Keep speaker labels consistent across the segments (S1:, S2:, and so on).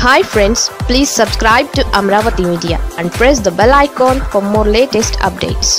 S1: hi friends please subscribe to Amaravati media and press the bell icon for more latest updates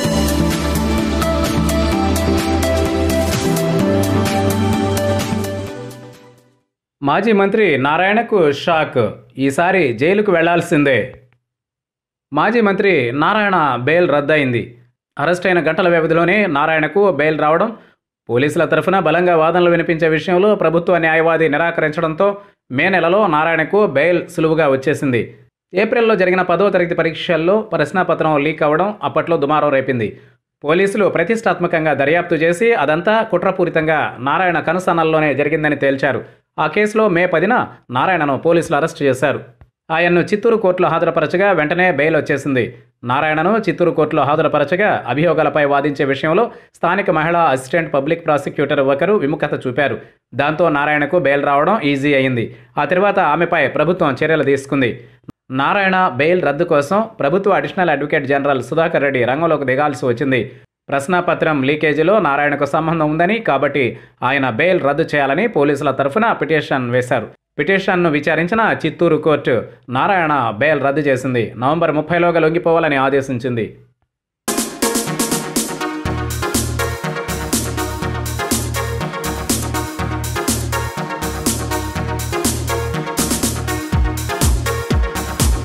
S2: మాజీ మంత్రి నారాయణకు shock ఈసారి జైలుకు వెళ్లాల్సిందే మాజీ మంత్రి నారాయణ బెయిల్ రద్దయింది అరెస్ట్ అయిన గంటల వ్యవధిలోనే నారాయణకు బెయిల్ రావడం పోలీసుల తరఫున బలంగా వాదనలు వినిపించే విషయంలో ప్రభుత్వ న్యాయవాది నిరాకరించడంతో మే నెలలో నారాయణకు బెయిల్ సులువుగా వచ్చేసింది ఏప్రిల్లో జరిగిన పదో తరగతి పరీక్షల్లో ప్రశ్నాపత్రం లీక్ అవ్వడం అప్పట్లో దుమారం రేపింది పోలీసులు ప్రతిష్టాత్మకంగా దర్యాప్తు చేసి అదంతా కుట్రపూరితంగా నారాయణ కనుసన్నల్లోనే జరిగిందని తేల్చారు ఆ కేసులో మే పదిన నారాయణను పోలీసులు అరెస్టు చేశారు ఆయన్ను చిత్తూరు కోర్టులో హాజరుపరచగా వెంటనే బెయిల్ వచ్చేసింది నారాయణను చిత్తూరు కోర్టులో హాజరుపరచగా అభియోగాలపై వాదించే విషయంలో స్థానిక మహిళా అసిస్టెంట్ పబ్లిక్ ప్రాసిక్యూటర్ ఒకరు విముఖత చూపారు దాంతో నారాయణకు బెయిల్ రావడం ఈజీ అయింది ఆ తర్వాత ఆమెపై ప్రభుత్వం చర్యలు తీసుకుంది నారాయణ బెయిల్ రద్దు కోసం ప్రభుత్వ additional advocate general Sudhakar Reddy రంగంలోకి దిగాల్సి వచ్చింది ప్రశ్నాపత్రం లీకేజీలో నారాయణకు సంబంధం ఉందని కాబట్టి ఆయన బెయిల్ రద్దు చేయాలని పోలీసుల తరఫున పిటిషన్ వేశారు పిటిషన్ను విచారించిన చిత్తూరు కోర్టు నారాయణ బెయిల్ రద్దు చేసింది నవంబర్ ముప్పైలోగా లొంగిపోవాలని ఆదేశించింది